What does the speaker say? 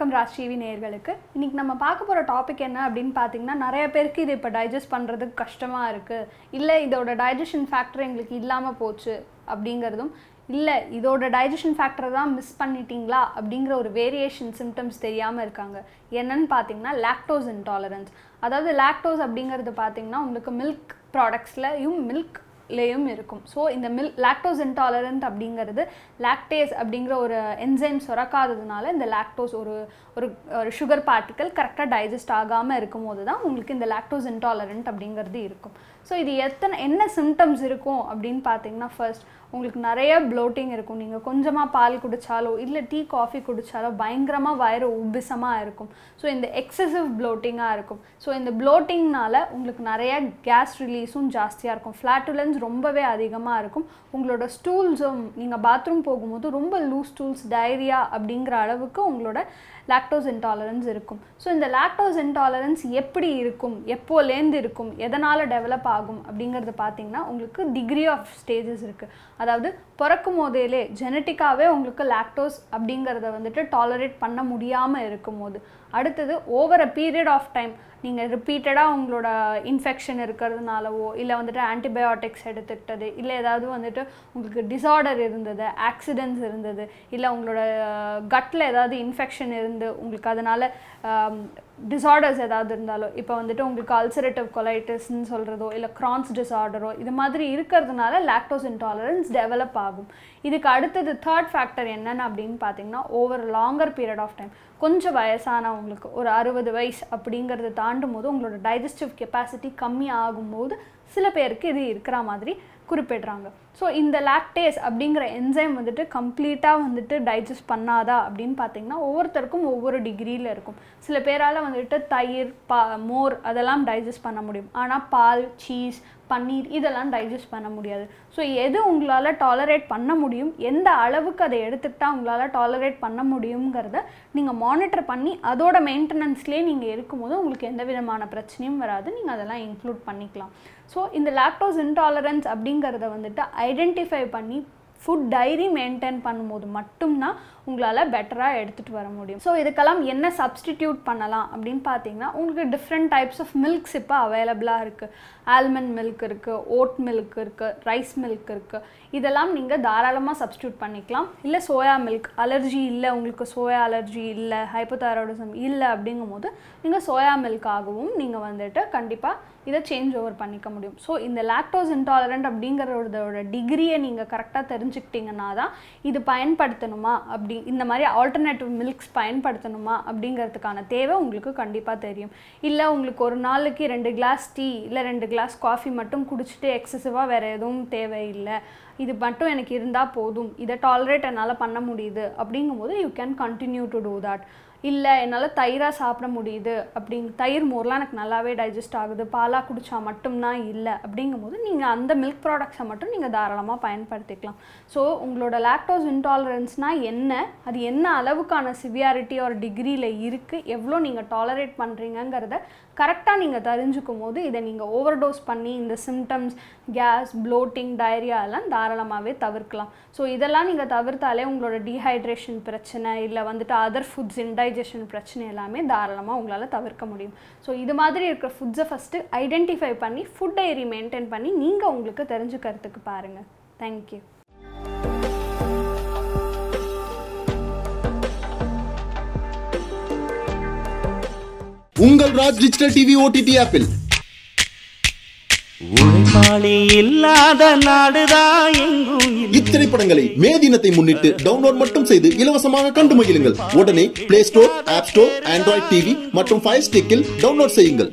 வணக்கம் ராஜ்டிவி நேயர்களுக்கு இன்னைக்கு நம்ம பார்க்க போகிற டாபிக் என்ன அப்படின்னு பார்த்தீங்கன்னா நிறைய பேருக்கு இது இப்போ டைஜஸ்ட் பண்ணுறதுக்கு கஷ்டமாக இருக்குது இல்லை இதோட டைஜஷன் ஃபேக்டர் எங்களுக்கு இல்லாமல் போச்சு அப்படிங்கிறதும் இல்லை இதோட டைஜஷன் ஃபேக்டரை தான் மிஸ் பண்ணிட்டீங்களா அப்படிங்கிற ஒரு வேரியேஷன் சிம்டம்ஸ் தெரியாமல் இருக்காங்க என்னன்னு பார்த்தீங்கன்னா லாக்டோஸ் இன்டாலரன்ஸ் அதாவது லாக்டோஸ் அப்படிங்கிறது பார்த்தீங்கன்னா உங்களுக்கு மில்க் ப்ராடக்ட்ஸ்லையும் மில்க் லேயும் இருக்கும் ஸோ இந்த மில் லாக்டோஸ் இன்டாலரண்ட் அப்படிங்கிறது லாக்டேஸ் அப்படிங்கிற ஒரு என்சைம் சுரக்காததுனால இந்த லாக்டோஸ் ஒரு ஒரு ஒரு சுகர் பார்ட்டிக்கல் கரெக்டாக டைஜஸ்ட் ஆகாமல் இருக்கும் போது தான் உங்களுக்கு இந்த லாக்டோஸ் இன்டாலரண்ட் அப்படிங்கிறது இருக்கும் ஸோ இது எத்தனை என்ன சிம்டம்ஸ் இருக்கும் அப்படின்னு பார்த்தீங்கன்னா ஃபர்ஸ்ட் உங்களுக்கு நிறைய ப்ளோட்டிங் இருக்கும் நீங்கள் கொஞ்சமாக பால் குடித்தாலோ இல்லை டீ காஃபி குடித்தாலோ பயங்கரமாக வயிறு உபிசமாக இருக்கும் ஸோ இந்த எக்ஸசிவ் ப்ளோட்டிங்காக இருக்கும் ஸோ இந்த ப்ளோட்டிங்னால உங்களுக்கு நிறைய கேஸ் ரிலீஸும் ஜாஸ்தியாக இருக்கும் ஃப்ளாட்டுலன்ஸ் ரொம்பவே அதிகமாக இருக்கும் உங்களோட ஸ்டூல்ஸும் நீங்கள் பாத்ரூம் போகும்போது ரொம்ப லூஸ் ஸ்டூல்ஸ் டைரியா அப்படிங்கிற அளவுக்கு உங்களோட லாக்டோஸ் இன்டாலரன்ஸ் இருக்கும் ஸோ இந்த லாக்டோஸ் இன்டாலரன்ஸ் எப்படி இருக்கும் எப்போலேருந்து இருக்கும் எதனால் டெவலப் ஆகும் அப்படிங்கிறது பார்த்தீங்கன்னா உங்களுக்கு டிகிரி ஆஃப் ஸ்டேஜஸ் இருக்குது அதாவது பிறக்கும் போதேலே ஜெனட்டிக்காகவே உங்களுக்கு லாக்டோஸ் அப்படிங்கிறத வந்துட்டு டாலரேட் பண்ண முடியாமல் இருக்கும் போது அடுத்தது over a period of time நீங்கள் ரிப்பீட்டடாக உங்களோட இன்ஃபெக்ஷன் இருக்கிறதுனாலவோ இல்லை வந்துட்டு ஆன்டிபயோட்டிக்ஸ் எடுத்துக்கிட்டது இல்லை ஏதாவது வந்துட்டு உங்களுக்கு டிசார்டர் இருந்தது ஆக்சிடென்ட்ஸ் இருந்தது இல்லை உங்களோட கட்டில் ஏதாவது இன்ஃபெக்ஷன் இருந்து உங்களுக்கு அதனால் டிசார்டர்ஸ் ஏதாவது இருந்தாலோ இப்போ வந்துட்டு உங்களுக்கு அல்சரேட்டிவ் கொலைட்டிஸ்ன்னு சொல்கிறதோ இல்லை க்ரான்ஸ் டிசார்டரோ இது மாதிரி இருக்கிறதுனால லாக்டோஸ் இன்டாலரன்ஸ் டெவலப் ஆகும் இதுக்கு அடுத்தது தேர்ட் ஃபேக்டர் என்னென்னு அப்படின்னு பார்த்தீங்கன்னா over longer period of time கொஞ்சம் வயசானவங்களுக்கு ஒரு அறுபது வயசு அப்படிங்கிறத தாண்டும் போது உங்களோட டைஜஸ்டிவ் கெப்பாசிட்டி கம்மி ஆகும்போது சில பேருக்கு இது இருக்கிற மாதிரி குறிப்பிடுறாங்க ஸோ இந்த லாக்டேஸ் அப்படிங்கிற என்சைம் வந்துட்டு கம்ப்ளீட்டாக வந்துட்டு டைஜஸ்ட் பண்ணாதா அப்படின்னு பார்த்தீங்கன்னா ஒவ்வொருத்தருக்கும் ஒவ்வொரு டிகிரியில் இருக்கும் சில பேரால் வந்துட்டு தயிர் பா மோர் அதெல்லாம் டைஜஸ்ட் பண்ண முடியும் ஆனால் பால் சீஸ் பன்னீர் இதெல்லாம் டைஜஸ்ட் பண்ண முடியாது ஸோ எது உங்களால் டாலரேட் பண்ண முடியும் எந்த அளவுக்கு அதை எடுத்துக்கிட்டால் உங்களால் டாலரேட் பண்ண முடியுங்கிறத நீங்கள் மானிட்டர் பண்ணி அதோட மெயின்டெனன்ஸ்லேயே நீங்கள் இருக்கும்போது உங்களுக்கு எந்த விதமான பிரச்சனையும் வராது நீங்கள் அதெல்லாம் இன்க்ளூட் பண்ணிக்கலாம் ஸோ இந்த லாக்டோஸ் இன்டாலரன்ஸ் அப்படிங்கிறத வந்துட்டு ஐடென்டிஃபை பண்ணி ஃபுட் டைரி மெயின்டைன் பண்ணும்போது மட்டும்தான் உங்களால் பெட்டராக எடுத்துகிட்டு வர முடியும் ஸோ இதுக்கெல்லாம் என்ன சப்ஸ்டிடியூட் பண்ணலாம் அப்படின்னு பார்த்தீங்கன்னா உங்களுக்கு டிஃப்ரெண்ட் டைப்ஸ் ஆஃப் மில்க்ஸ் இப்போ அவைலபிளாக இருக்குது ஆல்மண்ட் மில்க் இருக்குது ஓட் மில்க் இருக்குது ரைஸ் மில்க் இருக்குது இதெல்லாம் நீங்கள் தாராளமாக சப்ஸ்டியூட் பண்ணிக்கலாம் இல்லை சோயா மில்க் அலர்ஜி இல்லை உங்களுக்கு சோயா அலர்ஜி இல்லை ஹைப்போதைராய்டிசம் இல்லை அப்படிங்கும் போது நீங்கள் சோயா மில்காகவும் நீங்கள் வந்துட்டு கண்டிப்பாக இதை சேஞ்ச் ஓவர் பண்ணிக்க முடியும் ஸோ இந்த லாக்டோஸ் இன்டாலரண்ட் அப்படிங்கிறதோட டிகிரியை நீங்கள் கரெக்டாக தெரிஞ்சுக்கிட்டீங்கன்னா தான் இது பயன்படுத்தணுமா அப்படி இந்த மாதிரி ஆல்டர்னேட்டிவ் மில்க்ஸ் பயன்படுத்தணுமா அப்படிங்கிறதுக்கான தேவை உங்களுக்கு கண்டிப்பாக தெரியும் இல்லை உங்களுக்கு ஒரு நாளைக்கு ரெண்டு கிளாஸ் டீ இல்லை ரெண்டு கிளாஸ் காஃபி மட்டும் குடிச்சிட்டு எக்ஸசிவாக வேறு எதுவும் தேவையில்லை இது மட்டும் எனக்கு இருந்தால் போதும் இதை டாலரேட் என்னால் பண்ண முடியுது அப்படிங்கும்போது you can continue to do that இல்லை என்னால் தயிராக சாப்பிட முடியுது அப்படிங்க தயிர் மோர்லாம் எனக்கு நல்லாவே டைஜஸ்ட் ஆகுது பாலாக குடித்தா மட்டும்தான் இல்லை அப்படிங்கும்போது நீங்கள் அந்த மில்க் ப்ராடக்ட்ஸை மட்டும் நீங்கள் தாராளமாக பயன்படுத்திக்கலாம் ஸோ உங்களோட லாக்டோஸ் இன்டாலரன்ஸ்னால் என்ன அது என்ன அளவுக்கான சிவியாரிட்டி ஒரு டிகிரியில் இருக்குது எவ்வளோ நீங்கள் டாலரேட் பண்ணுறீங்கங்கிறத கரெக்டாக நீங்கள் தெரிஞ்சுக்கும் போது இதை நீங்கள் ஓவர் டோஸ் பண்ணி இந்த சிம்டம்ஸ் கேஸ் ப்ளோட்டிங் டயரியா எல்லாம் தாராளமாகவே தவிர்க்கலாம் ஸோ இதெல்லாம் நீங்கள் தவிர்த்தாலே உங்களோட டீஹைட்ரேஷன் பிரச்சனை இல்லை வந்துட்டு அதர் ஃபுட்ஸ் இன்டைஜஷன் பிரச்சனை எல்லாமே தாராளமாக உங்களால் தவிர்க்க முடியும் ஸோ இது மாதிரி இருக்கிற ஃபுட்ஸை ஃபஸ்ட்டு ஐடென்டிஃபை பண்ணி ஃபுட் டைரி மெயின்டைன் பண்ணி நீங்கள் உங்களுக்கு தெரிஞ்சுக்கிறதுக்கு பாருங்கள் தேங்க்யூ உங்கள் ராஜ் டிஜிட்டல் டிவி ஓடிடி ஆப்பில் உழைப்பாளி இல்லாத நாடுதான் எங்கும் இல்லை. இத்திரைப்படங்களை மே தினத்தை முன்னிட்டு டவுன்லோட் மட்டும் செய்து இலவசமாக கண்டு மகிழுங்கள் உடனே Play Store App Store Android TV மற்றும் ஃபயர் ஸ்டிக்கில் டவுன்லோட் செய்யுங்கள்